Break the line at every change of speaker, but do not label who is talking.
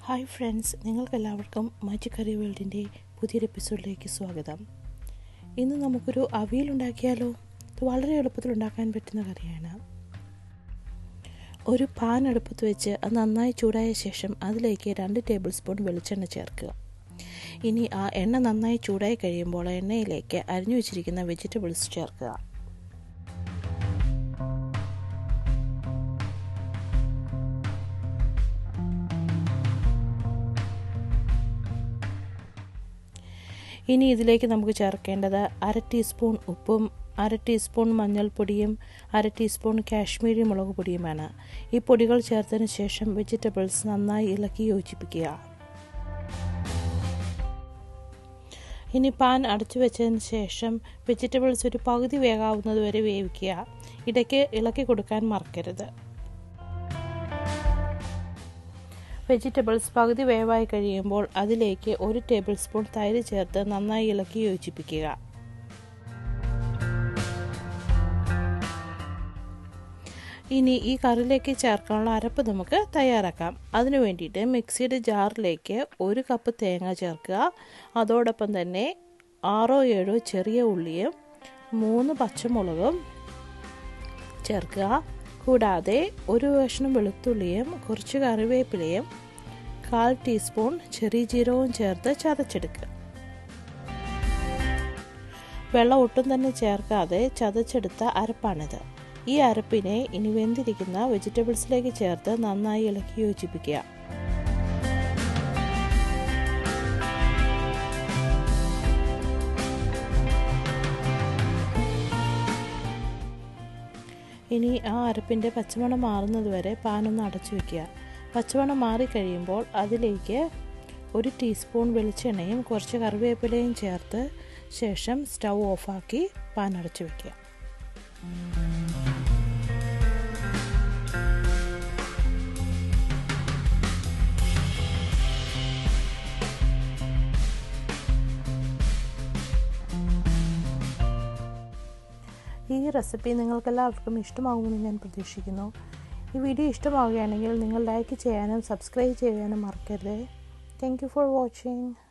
hi friends നിങ്ങൾക്കെല്ലാവർക്കും magic curry വേൾഡിൻ്റെ പുതിയൊരു എപ്പിസോഡിലേക്ക് സ്വാഗതം ഇന്ന് നമുക്കൊരു അവിയൽ ഉണ്ടാക്കിയാലോ ഇത് വളരെ എളുപ്പത്തിൽ ഉണ്ടാക്കാൻ പറ്റുന്ന കറിയാണ് ഒരു പാൻ അടുപ്പത്ത് വെച്ച് അത് നന്നായി ചൂടായ ശേഷം അതിലേക്ക് രണ്ട് ടേബിൾ സ്പൂൺ വെളിച്ചെണ്ണ ചേർക്കുക ഇനി ആ എണ്ണ നന്നായി ചൂടായി കഴിയുമ്പോൾ എണ്ണയിലേക്ക് അരിഞ്ഞു വെച്ചിരിക്കുന്ന വെജിറ്റബിൾസ് ചേർക്കുക ഇനി ഇതിലേക്ക് നമുക്ക് ചേർക്കേണ്ടത് അര ടീസ്പൂൺ ഉപ്പും അര ടീസ്പൂൺ മഞ്ഞൾപ്പൊടിയും അര ടീസ്പൂൺ കാശ്മീരി മുളക് പൊടിയുമാണ് ഈ പൊടികൾ ചേർത്തതിന് ശേഷം വെജിറ്റബിൾസ് നന്നായി ഇളക്കി യോജിപ്പിക്കുക ഇനി പാൻ അടച്ചു വെച്ചതിന് ശേഷം വെജിറ്റബിൾസ് ഒരു പകുതി വേകാവുന്നത് വരെ വേവിക്കുക ഇടയ്ക്ക് ഇളക്കി കൊടുക്കാൻ മറക്കരുത് വെജിറ്റബിൾസ് പകുതി വേവായി കഴിയുമ്പോൾ അതിലേക്ക് ഒരു ടേബിൾ സ്പൂൺ തൈര് ചേർത്ത് നന്നായി ഇളക്കി യോജിപ്പിക്കുക ഇനി ഈ കറിയിലേക്ക് ചേർക്കാനുള്ള അരപ്പ് നമുക്ക് തയ്യാറാക്കാം അതിനു വേണ്ടിയിട്ട് മിക്സിയുടെ ജാറിലേക്ക് ഒരു കപ്പ് തേങ്ങ ചേർക്കുക അതോടൊപ്പം തന്നെ ആറോ ഏഴോ ചെറിയ ഉള്ളിയും മൂന്ന് പച്ചമുളകും ചേർക്കുക കൂടാതെ ഒരു കഷ്ണം വെളുത്തുള്ളിയും കുറച്ച് കറിവേപ്പിലയും കാൽ ടീസ്പൂൺ ചെറിയ ജീരകവും ചേർത്ത് ചതച്ചെടുക്കുക വെള്ളം ഒട്ടും തന്നെ ചേർക്കാതെ ചതച്ചെടുത്ത അരപ്പാണിത് ഈ അരപ്പിനെ ഇനി വെന്തിരിക്കുന്ന വെജിറ്റബിൾസിലേക്ക് ചേർത്ത് നന്നായി ഇളക്കി യോജിപ്പിക്കുക ഇനി ആ അരപ്പിൻ്റെ പച്ചമണം മാറുന്നത് വരെ പാനൊന്ന് അടച്ചു വയ്ക്കുക പച്ചമണം മാറിക്കഴിയുമ്പോൾ അതിലേക്ക് ഒരു ടീസ്പൂൺ വെളിച്ചെണ്ണയും കുറച്ച് കറിവേപ്പിലയും ചേർത്ത് ശേഷം സ്റ്റൗ ഓഫാക്കി പാൻ അടച്ചു വയ്ക്കുക ഈ റെസിപ്പി നിങ്ങൾക്കെല്ലാവർക്കും ഇഷ്ടമാകുമെന്ന് ഞാൻ പ്രതീക്ഷിക്കുന്നു ഈ വീഡിയോ ഇഷ്ടമാവുകയാണെങ്കിൽ നിങ്ങൾ ലൈക്ക് ചെയ്യാനും സബ്സ്ക്രൈബ് ചെയ്യാനും മറക്കരുത് താങ്ക് യു ഫോർ വാച്ചിങ്